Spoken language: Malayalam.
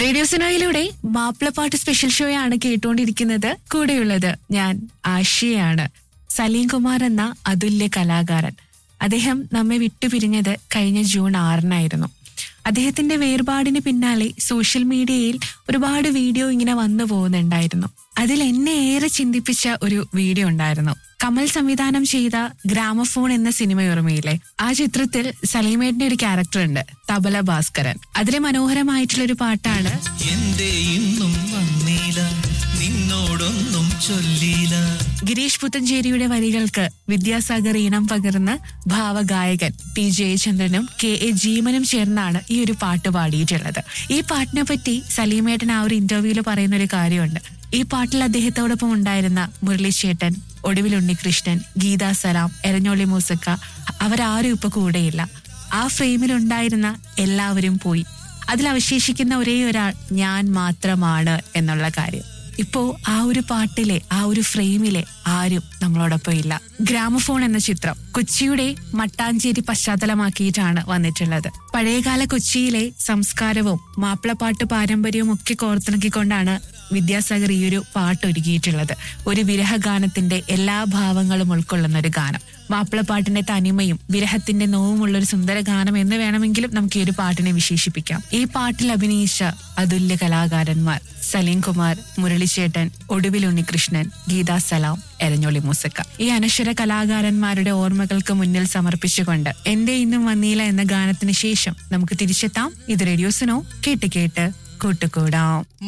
റേഡിയോ സിനോയിലൂടെ മാപ്പിളപ്പാട്ട് സ്പെഷ്യൽ ഷോയാണ് കേട്ടുകൊണ്ടിരിക്കുന്നത് കൂടെയുള്ളത് ഞാൻ ആഷിയാണ് സലീം കുമാർ എന്ന അതുല്യ കലാകാരൻ അദ്ദേഹം നമ്മെ വിട്ടുപിരിഞ്ഞത് കഴിഞ്ഞ ജൂൺ ആറിനായിരുന്നു അദ്ദേഹത്തിന്റെ വേർപാടിന് പിന്നാലെ സോഷ്യൽ മീഡിയയിൽ ഒരുപാട് വീഡിയോ ഇങ്ങനെ വന്നു പോകുന്നുണ്ടായിരുന്നു അതിൽ എന്നെ ഏറെ ചിന്തിപ്പിച്ച ഒരു വീഡിയോ ഉണ്ടായിരുന്നു കമൽ സംവിധാനം ചെയ്ത ഗ്രാമഫോൺ എന്ന സിനിമ ഓർമ്മയില്ലേ ആ ചിത്രത്തിൽ സലീമേട്ടിന്റെ ഒരു ക്യാരക്ടർ ഉണ്ട് തബല ഭാസ്കരൻ അതിലെ മനോഹരമായിട്ടുള്ള ഒരു പാട്ടാണ് എന്റെ ഇന്നും വന്നീല നിന്നോടൊന്നും ചൊല്ലീല ഗിരീഷ് പുത്തഞ്ചേരിയുടെ വരികൾക്ക് വിദ്യാസാഗർ ഈണം പകർന്ന് ഭാവഗായകൻ ടി ജയചന്ദ്രനും കെ എ ജീവനും ചേർന്നാണ് ഈ ഒരു പാട്ട് പാടിയിട്ടുള്ളത് ഈ പാട്ടിനെ പറ്റി സലീമേട്ടൻ ആ ഒരു ഇന്റർവ്യൂവിൽ പറയുന്ന ഒരു കാര്യമുണ്ട് ഈ പാട്ടിൽ അദ്ദേഹത്തോടൊപ്പം ഉണ്ടായിരുന്ന മുരളിച്ചേട്ടൻ ഒടുവിൽ ഉണ്ണികൃഷ്ണൻ ഗീതാ സലാം എരഞ്ഞോളി മൂസക്ക അവരാരും ഇപ്പൊ കൂടെയില്ല ആ ഫ്രെയിമിൽ ഉണ്ടായിരുന്ന എല്ലാവരും പോയി അതിൽ അവശേഷിക്കുന്ന ഒരേ ഒരാൾ ഞാൻ മാത്രമാണ് എന്നുള്ള കാര്യം ഇപ്പോ ആ ഒരു പാട്ടിലെ ആ ഒരു ഫ്രെയിമിലെ ആരും നമ്മളോടൊപ്പം ഇല്ല ഗ്രാമഫോൺ എന്ന ചിത്രം കൊച്ചിയുടെ മട്ടാഞ്ചേരി പശ്ചാത്തലമാക്കിയിട്ടാണ് വന്നിട്ടുള്ളത് പഴയകാല കൊച്ചിയിലെ സംസ്കാരവും മാപ്പിളപ്പാട്ട് പാരമ്പര്യവും ഒക്കെ കോർത്തിണക്കിക്കൊണ്ടാണ് വിദ്യാസാഗർ ഈ ഒരു പാട്ട് ഒരുക്കിയിട്ടുള്ളത് ഒരു വിരഹഗാനത്തിന്റെ എല്ലാ ഭാവങ്ങളും ഉൾക്കൊള്ളുന്ന ഒരു ഗാനം മാപ്പിളപ്പാട്ടിന്റെ തനിമയും വിരഹത്തിന്റെ നോവുമുള്ള ഒരു സുന്ദര ഗാനം എന്ന് വേണമെങ്കിലും നമുക്ക് ഈ ഒരു പാട്ടിനെ വിശേഷിപ്പിക്കാം ഈ പാട്ടിൽ അഭിനയിച്ച അതുല്യ കലാകാരന്മാർ സലീം കുമാർ മുരളിച്ചേട്ടൻ ഒടുവിൽ ഉണ്ണികൃഷ്ണൻ ഗീതാ സലാം എരഞ്ഞോളി മൂസക്ക ഈ അനശ്വര കലാകാരന്മാരുടെ ഓർമ്മകൾക്ക് മുന്നിൽ സമർപ്പിച്ചുകൊണ്ട് എന്റെ ഇന്നും വന്നീല എന്ന ഗാനത്തിന് ശേഷം നമുക്ക് തിരിച്ചെത്താം ഇത് റേഡിയോസിനോ കേട്ട് കേട്ട് കൂട്ടുകൂടാം